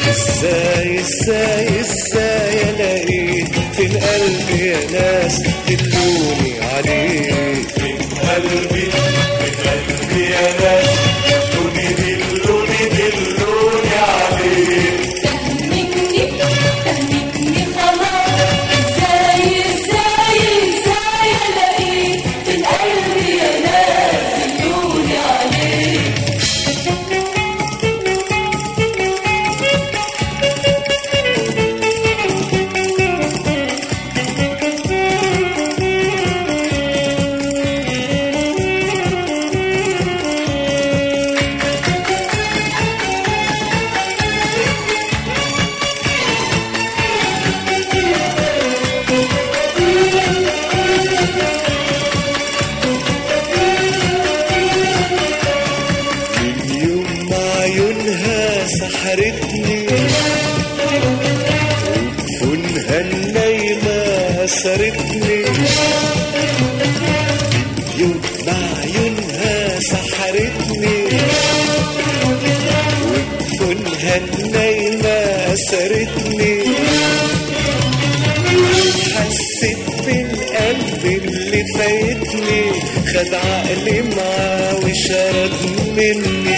ازاي ازاي ازاي الاقيه فين قلبي يا ناس دلوني عليه فين قلبي فين قلبي يا ناس دلوني دلوني دلوني عليه فهمتني فهمتني خلاص ازاي ازاي ازاي الاقيه في القلب يا ناس دلوني عليه من يوم ما عيونها سحرتني وجفونها النايمة أسرتني من يوم ما عيونها سحرتني وجفونها النايمة أسرتني حسيت بالقلب اللي فايتني خد عقلي معاه وشرد مني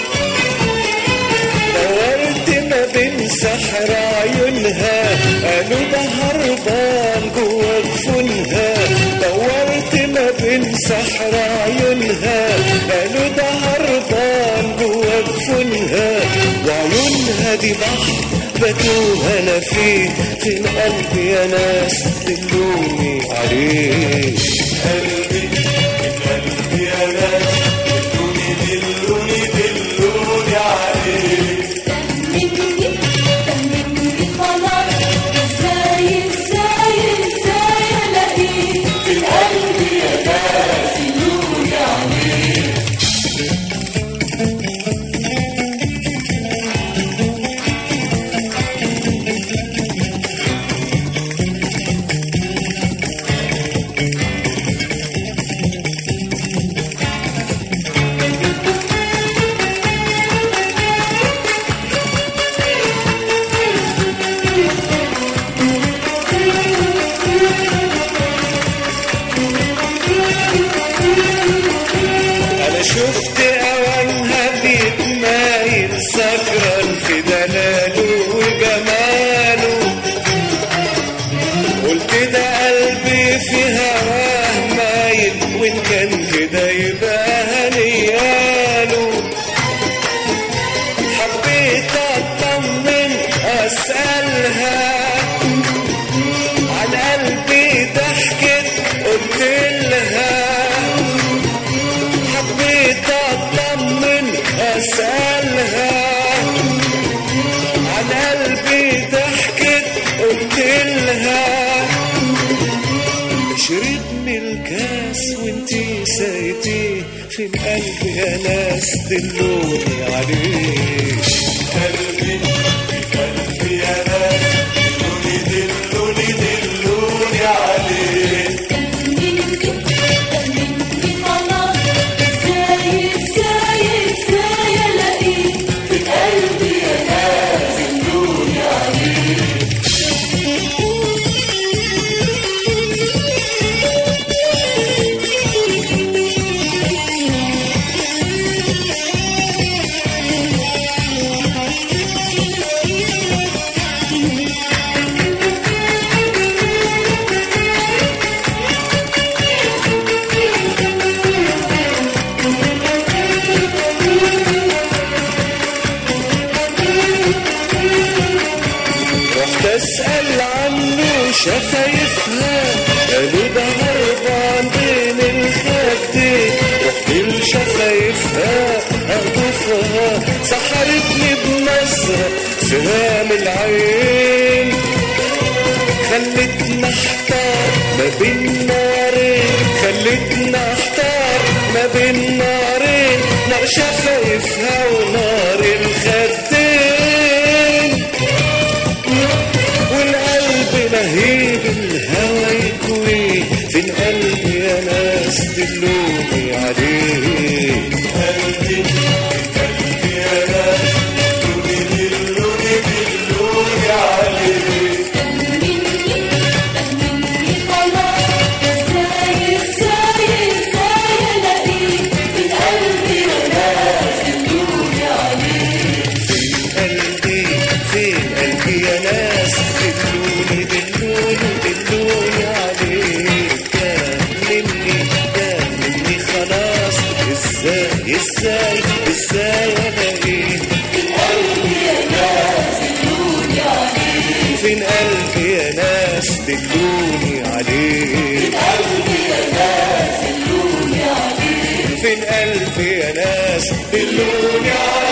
دورت ما بين سحر عيونها قالوا ده هربان جوا جفونها دورت ما بين سحر عيونها قالوا ده هربان جوا جفونها وعيونها دي بحر بتوه انا فيه فين قلبي يا ناس دلوني عليه قلبي فين قلبي يا ناس دلوني دلوني دلوني عليه فهمتني فهمتني خلاص ازاي ازاي ازاي الاقيه في القلب يا ناس دلوني عليه انا شفت اوانها بيتمايل سكران في دلاله وجماله قلت ده قلبي في هواه مايل وان كان كده يبقى هنياله حبيت اطمن اسالها عن قلبي ضحكت قلت لها حبيت اطمن اسالها عن قلبي ضحكت قلت لها شرب من الكاس وانتي سايتي في القلب يا ناس دلوني عليه قلبي فين قلبي يا ناس دلوني دلوني دلوني عليه فهمتني فهمتني خلاص ازاي ازاي ازاي الاقيه في القلب يا ناس دلوني عليه رحت اسال عنه شفايفها قالوا ده هربان بين الخدين رحت لشفايفها اقطفها سحرتني بنظرة سهام العين خلتنا احتار ما بين نارين خلتنا احتار ما بين نارين نار شفايفها ونار الخدين والقلب لهيب الهوى يكوي في القلب يا ناس دلوني عليه قلبي فين قلبي يا ناس دلوني دلوني يا ناس دلوني دلوني دلوني عليك كلمني كلمني خلاص ازاي ازاي ازاي الاقيك فين قلبي يا ناس دلوني عليك فين قلبي يا ناس دلوني عليك